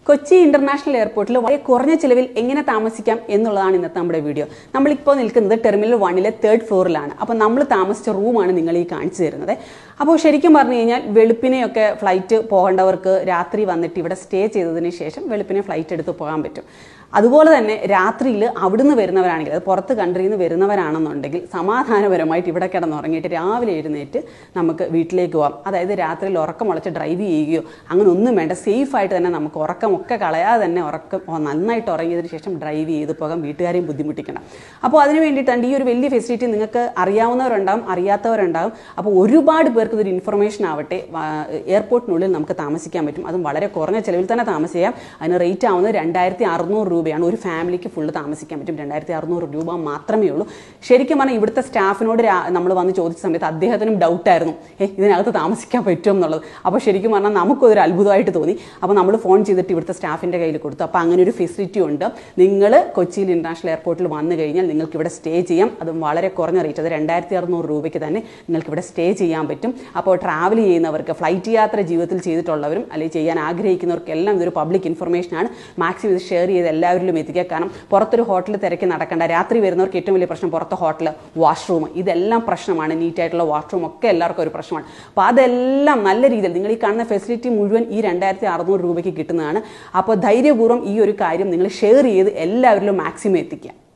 Kochi international എയർപോർട്ടിൽ വളരെ കുറഞ്ഞ ചിലവിൽ എങ്ങനെ താമസിക്കാം എന്നുള്ളതാണ് ഇന്നത്തെ നമ്മുടെ വീഡിയോ നമ്മളിപ്പോൾ നിൽക്കുന്നത് ടെർമിനൽ വണ്ണിലെ തേർഡ് ഫ്ലോറിലാണ് അപ്പോൾ നമ്മൾ താമസിച്ച റൂമാണ് നിങ്ങൾ ഈ കാണിച്ചു തരുന്നത് അപ്പോൾ ശരിക്കും പറഞ്ഞു കഴിഞ്ഞാൽ വെളുപ്പിനെയൊക്കെ ഫ്ലൈറ്റ് പോകേണ്ടവർക്ക് രാത്രി വന്നിട്ട് ഇവിടെ സ്റ്റേ ചെയ്തതിന് ശേഷം വെളുപ്പിനെ ഫ്ലൈറ്റ് എടുത്ത് പോകാൻ പറ്റും അതുപോലെ തന്നെ രാത്രിയിൽ അവിടുന്ന് വരുന്നവരാണെങ്കിൽ അത് പുറത്ത് കൺട്രിയിൽ നിന്ന് വരുന്നവരാണെന്നുണ്ടെങ്കിൽ സമാധാനപരമായിട്ട് ഇവിടെ കിടന്നുറങ്ങിയിട്ട് രാവിലെ എഴുന്നേറ്റ് നമുക്ക് വീട്ടിലേക്ക് പോകാം അതായത് രാത്രിയിൽ ഉറക്കം മുളച്ച് ഡ്രൈവ് ചെയ്യുകയോ അങ്ങനെ ഒന്നും വേണ്ട സേഫ് ആയിട്ട് തന്നെ നമുക്ക് ഉറക്കമൊക്കെ കളയാതെ തന്നെ ഉറക്കം ഓ, നന്നായിട്ട് ഉറങ്ങിയതിന് ശേഷം ഡ്രൈവ് ചെയ്ത് പോകാം വീട്ടുകാരെയും ബുദ്ധിമുട്ടിക്കണം അപ്പോൾ അതിന് വേണ്ടിയിട്ടാണ് ഈ ഒരു വലിയ ഫെസിലിറ്റി നിങ്ങൾക്ക് അറിയാവുന്നവരുണ്ടാവും അറിയാത്തവരുണ്ടാവും അപ്പോൾ ഒരുപാട് പേർക്ക് ഇതൊരു ഇൻഫർമേഷൻ ആവട്ടെ വാ- എയർപോർട്ടിനുള്ളിൽ നമുക്ക് താമസിക്കാൻ പറ്റും അതും വളരെ കുറഞ്ഞ ചിലവിൽ തന്നെ താമസിക്കാം അതിന് റേറ്റ് ആവുന്നത് രണ്ടായിരത്തി അറുന്നൂറ് രൂപയാണ് ഒരു ഫാമിലിക്ക് ഫുള്ള് താമസിക്കാൻ പറ്റും രണ്ടായിരത്തി അറുന്നൂറ് രൂപ മാത്രമേ ഉള്ളൂ ശരിക്കും പറഞ്ഞാൽ ഇവിടുത്തെ സ്റ്റാഫിനോട് നമ്മൾ വന്ന് ചോദിച്ച സമയത്ത് അദ്ദേഹത്തിനും ഡൗട്ടായിരുന്നു ഏ ഇതിനകത്ത് താമസിക്കാൻ പറ്റും എന്നുള്ളത് അപ്പോൾ ശരിക്കും പറഞ്ഞാൽ നമുക്കൊരു അത്ഭുതമായിട്ട് തോന്നി അപ്പോൾ നമ്മൾ ഫോൺ ചെയ്തിട്ട് ഇവിടുത്തെ സ്റ്റാഫിൻ്റെ കയ്യിൽ കൊടുത്തു അപ്പോൾ അങ്ങനെ ഒരു ഫെസിലിറ്റി ഉണ്ട് നിങ്ങൾ കൊച്ചിയിൽ ഇന്റർനാഷണൽ എയർപോർട്ടിൽ വന്നു കഴിഞ്ഞാൽ നിങ്ങൾക്ക് ഇവിടെ സ്റ്റേ ചെയ്യാം അതും വളരെ കുറഞ്ഞ റേറ്റ് അത് രണ്ടായിരത്തി അറുന്നൂറ് രൂപയ്ക്ക് തന്നെ നിങ്ങൾക്ക് ഇവിടെ സ്റ്റേ ചെയ്യാൻ പറ്റും അപ്പോൾ ട്രാവൽ ചെയ്യുന്നവർക്ക് ഫ്ലൈറ്റ് യാത്ര ജീവിതത്തിൽ ചെയ്തിട്ടുള്ളവരും അല്ലെങ്കിൽ ചെയ്യാൻ ആഗ്രഹിക്കുന്നവർക്കെല്ലാം ഇതൊരു പബ്ലിക് ഇൻഫർമേഷനാണ് മാക്സിമം ഇത് ഷെയർ ചെയ്ത് എല്ലാവരിലും എത്തിക്കുക കാരണം പുറത്തൊരു ഹോട്ടൽ തിരക്കി നടക്കേണ്ട രാത്രി വരുന്നവർക്ക് ഏറ്റവും വലിയ പ്രശ്നം പുറത്തെ ഹോട്ടൽ വാഷ്റൂം ഇതെല്ലാം പ്രശ്നമാണ് നീറ്റായിട്ടുള്ള വാഷ്റൂം ഒക്കെ എല്ലാവർക്കും ഒരു പ്രശ്നമാണ് അപ്പോൾ അതെല്ലാം നല്ല രീതിയിൽ നിങ്ങൾ ഈ കാണുന്ന ഫെസിലിറ്റി മുഴുവൻ ഈ രണ്ടായിരത്തി അറുന്നൂറ് രൂപയ്ക്ക് കിട്ടുന്നതാണ് അപ്പോൾ ധൈര്യപൂർവ്വം ഈ ഒരു കാര്യം നിങ്ങൾ ഷെയർ ചെയ്ത് എല്ലാവരിലും മാക്സിമം എത്തിക്കുക